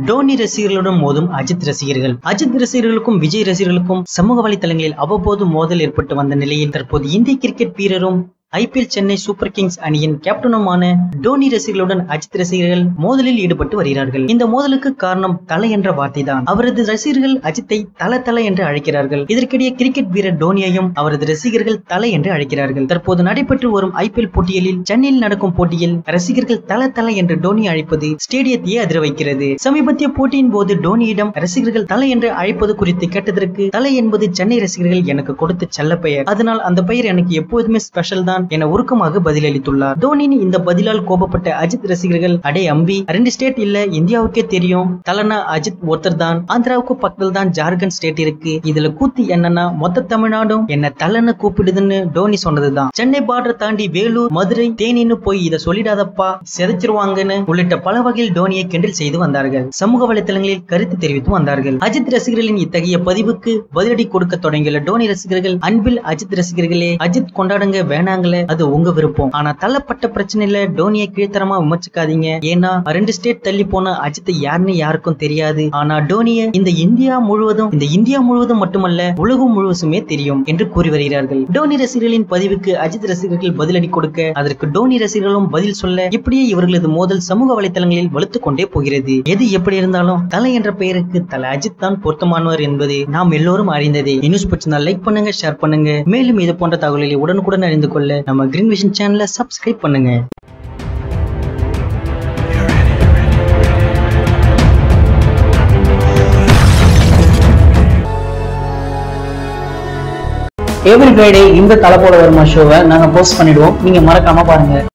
டோனி ரசிகர்களுடன் மோதும் அஜித் ரசிகர்கள் அஜித் ரசிகர்களுக்கும் விஜய் ரசிகர்களுக்கும் சமூக வலைதளங்களில் அவ்வப்போது மோதல் ஏற்பட்டு வந்த நிலையில் தற்போது இந்திய கிரிக்கெட் வீரரும் ஐபிஎல் சென்னை சூப்பர் கிங்ஸ் அணியின் கேப்டனுமான டோனி ரசிகர்களுடன் அஜித் ரசிகர்கள் மோதலில் ஈடுபட்டு வருகிறார்கள் இந்த மோதலுக்கு காரணம் தலை என்ற வார்த்தை தான் அவரது ரசிகர்கள் அஜித்தை தல தல என்று அழைக்கிறார்கள் இதற்கிடையே கிரிக்கெட் வீரர் டோனியையும் அவரது ரசிகர்கள் தலை என்று அழைக்கிறார்கள் தற்போது நடைபெற்று வரும் ஐபிஎல் போட்டிகளில் சென்னையில் நடக்கும் போட்டியில் ரசிகர்கள் தல தல என்று டோனி அழைப்பது ஸ்டேடியத்தையே அதிர வைக்கிறது சமீபத்திய போட்டியின் போது டோனியிடம் ரசிகர்கள் தலை என்று அழைப்பது குறித்து கேட்டதற்கு தலை என்பது சென்னை ரசிகர்கள் எனக்கு கொடுத்த செல்ல பெயர் அதனால் அந்த பெயர் எனக்கு எப்போதுமே ஸ்பெஷல் தான் என உருக்கமாக பதிலளித்துள்ளார் தோனியின் இந்த பதிலால் கோபப்பட்ட அஜித் ரசிகர்கள் அடே அம்பி ரெண்டு ஸ்டேட் இல்ல இந்தியாவுக்கே தெரியும் தலனா அஜித் ஒருத்தர் தான் ஆந்திராவுக்கு பக்கத்தில் தான் ஜார்க்கண்ட் ஸ்டேட் இருக்கு இதுல கூத்து என்னன்னா மொத்த தமிழ்நாடும் என்ன தலன்னு கூப்பிடுதுன்னு டோனி சொன்னதுதான் சென்னை பார்டர் தாண்டி வேலூர் மதுரை தேனின்னு போய் இதை சொல்லிடாதப்பா செதைச்சிருவாங்கன்னு உள்ளிட்ட பல வகையில் டோனியை கிண்டல் செய்து வந்தார்கள் சமூக வலைதளங்களில் கருத்து தெரிவித்து வந்தார்கள் அஜித் ரசிகர்களின் இத்தகைய பதிவுக்கு பதிலடி கொடுக்க தொடங்கியுள்ள டோனி ரசிகர்கள் அன்பில் அஜித் ரசிகர்களே அஜித் கொண்டாடுங்க வேணாங்களே அது உங்க விருப்பம் ஆனா தள்ளப்பட்ட பிரச்சனையில டோனியை கீழ்த்தரமா விமர்சிக்காதீங்க ஏன்னா ரெண்டு ஸ்டேட் தள்ளி போன அஜித் யாருன்னு யாருக்கும் தெரியாது ஆனா டோனிய இந்த இந்தியா முழுவதும் இந்த இந்தியா முழுவதும் மட்டுமல்ல உலகம் முழுவதுமே தெரியும் என்று கூறி வருகிறார்கள் டோனி ரசிகர்களின் பதிவுக்கு அஜித் ரசிகர்கள் பதிலடி கொடுக்க அதற்கு டோனி ரசிகர்களும் பதில் சொல்ல இப்படியே இவர்களது மோதல் சமூக வலைதளங்களில் வலுத்துக் கொண்டே போகிறது எது எப்படி இருந்தாலும் தலை என்ற பெயருக்கு தலை அஜித் தான் பொருத்தமானவர் என்பது நாம் எல்லோரும் அறிந்ததே நியூஸ் பிடிச்சிருந்தா லைக் பண்ணுங்க ஷேர் பண்ணுங்க மேலும் இது போன்ற தகவல்களை உடனுக்குடன் அறிந்து கொள்ள நம்ம கிரீன் விஷன் சேனலை சப்ஸ்கிரைப் பண்ணுங்க எவ்ரி ஃப்ரைடே இந்த தலை போல வருமா ஷோவை நாங்க போஸ்ட் பண்ணிடுவோம் நீங்க மறக்காம பாருங்க